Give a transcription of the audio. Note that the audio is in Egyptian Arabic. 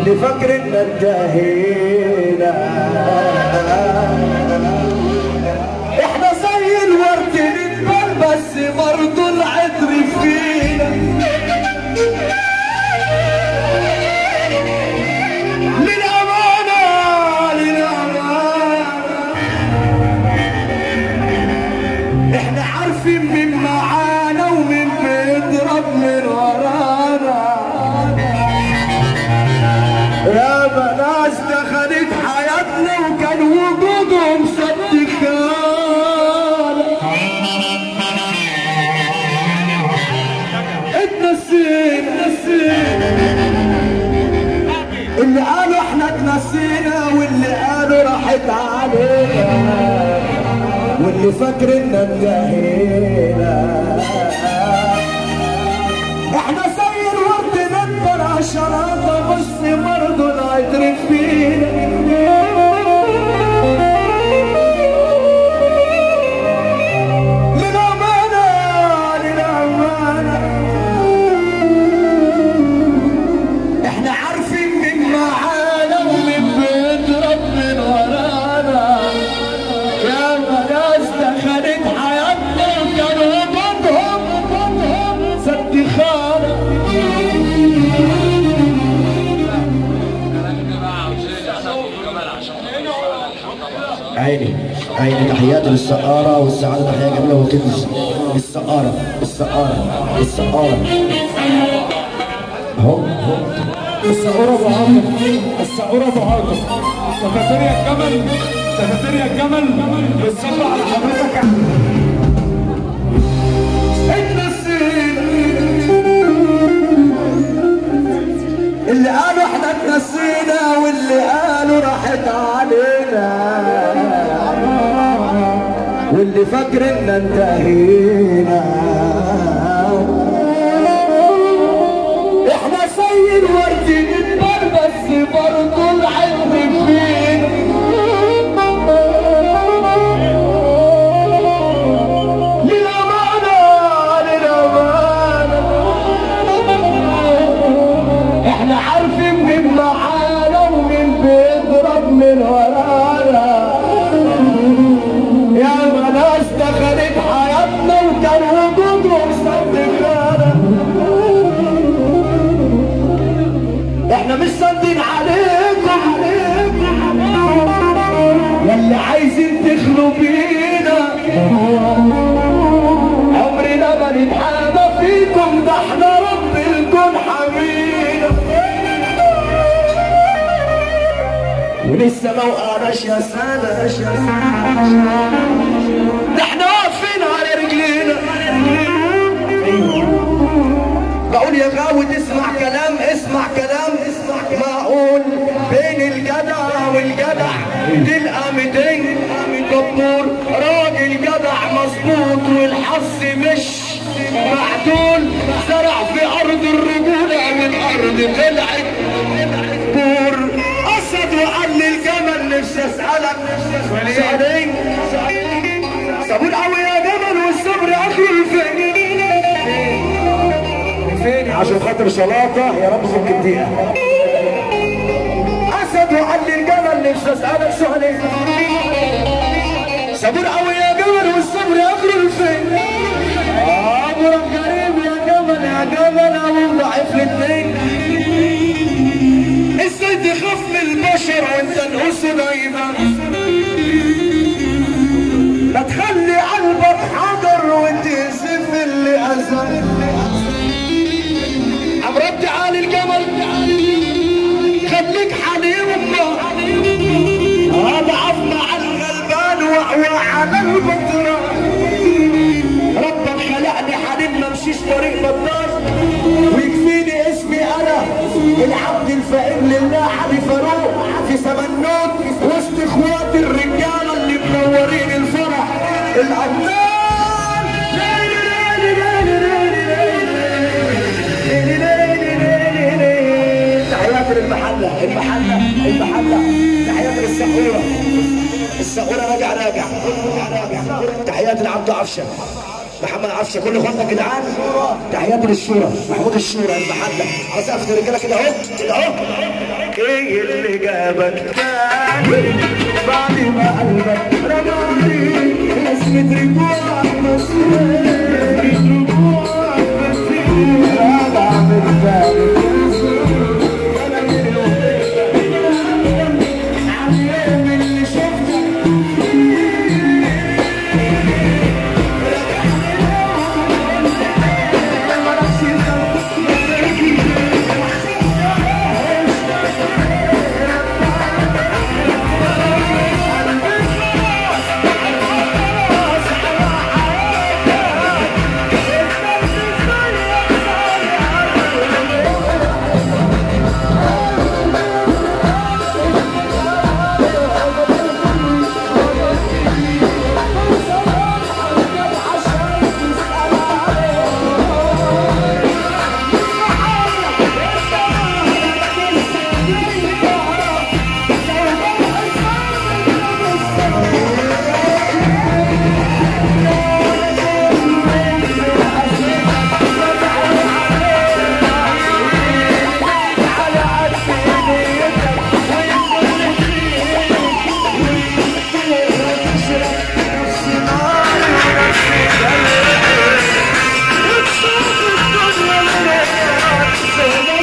واللي فاكر ان انتهينا احنا زي الورد نتبل بس برضه العطر فينا للأمانة للأمانة احنا عارفين مين معانا ومين بيضرب من ورانا يا ناس دخلت حياتنا وكان وجودهم صد خانة اتنسينا اتنسينا اللي قالوا احنا اتنسينا واللي قالوا راحت علينا واللي فاكر ان انتهينا احنا زي الورد نكبر عشرات بس برضه العطر فينا للأمانة للأمانة احنا عارفين مين معانا ومين بيضرب من ورانا يا ناس دخلت حياتنا وكان وجودهم سد خانة عيني عيني تحياتي للسقارة والسعادة تحية جميلة وكنز السقارة السقارة السقارة اهو اهو السعورة ابو عاطف السعورة ابو عاطف سكرتيريا الجمل سكرتيريا الجمل بتصلى على حضرتك اللي قالوا احنا اتنسينا واللي قالوا راحت علينا واللي فاكر ان انتهينا احنا زي الورد نكبر بس برضه العلم فينا للأمانة للأمانة احنا عارفين مين معانا ومين بيضرب من ورانا يا ناس دخلت حياتنا وكان وجودهم سد خانة احنا مش سادين عليكم ياللي عايزين تخلوا بينا عمرنا ما نتحامى فيكم ده احنا رب الكون حمينا ولسه ما وقعناش يا سادة يا سادة ده احنا واقفين على رجلينا بقول يا غاوي تسمع كلام اسمع كلام اسمع معقول بين الجدع والجدع تلقى 200 دبور راجل جدع مظبوط والحظ مش معدول زرع في ارض الرجولة من ارض طلعت بور اسد وقال للجمل نفسي اسالك سؤالين صبور قوي يا جمل والصبر اخر فين فين عشان خاطر شلاطة يا رب ممكن دقيقة اسد وقال للجمل نفسي اسالك سؤالين صبور قوي يا جمل والصبر اخر فين امرك غريب يا جمل يا جمل او ضعيف الاثنين ازاي تخاف من البشر وانت الاسد دايما لا تخلي قلبك حجر وتهزم اللي اذى عمرك تعالي الجمل خليك حليم اضعف مع الغلبان واقوى على البطرة ربك خلقني حليم ما امشيش طريق بطال ويكفيني اسمي انا العبد الفقير لله علي فاروق في سمنوت وسط اخواتي الرجاله اللي منورين الفرح الابطال تحيات للمحلة المحلة المحلة تحيات للسحورة السحورة راجع راجع تحيات لعبد عفشة محمد عفشه كل اخواتنا جدعان تحياتي للشورى محمود الشورى المحله على سقف الرجاله كده اهو كده اهو ايه اللي جابك تاني بعد ما قلبك رماني اسمة رجوعك مسؤولي رجوعك مسؤولي راجع من تاني انا من يوم عم من اللي شفتك Yeah.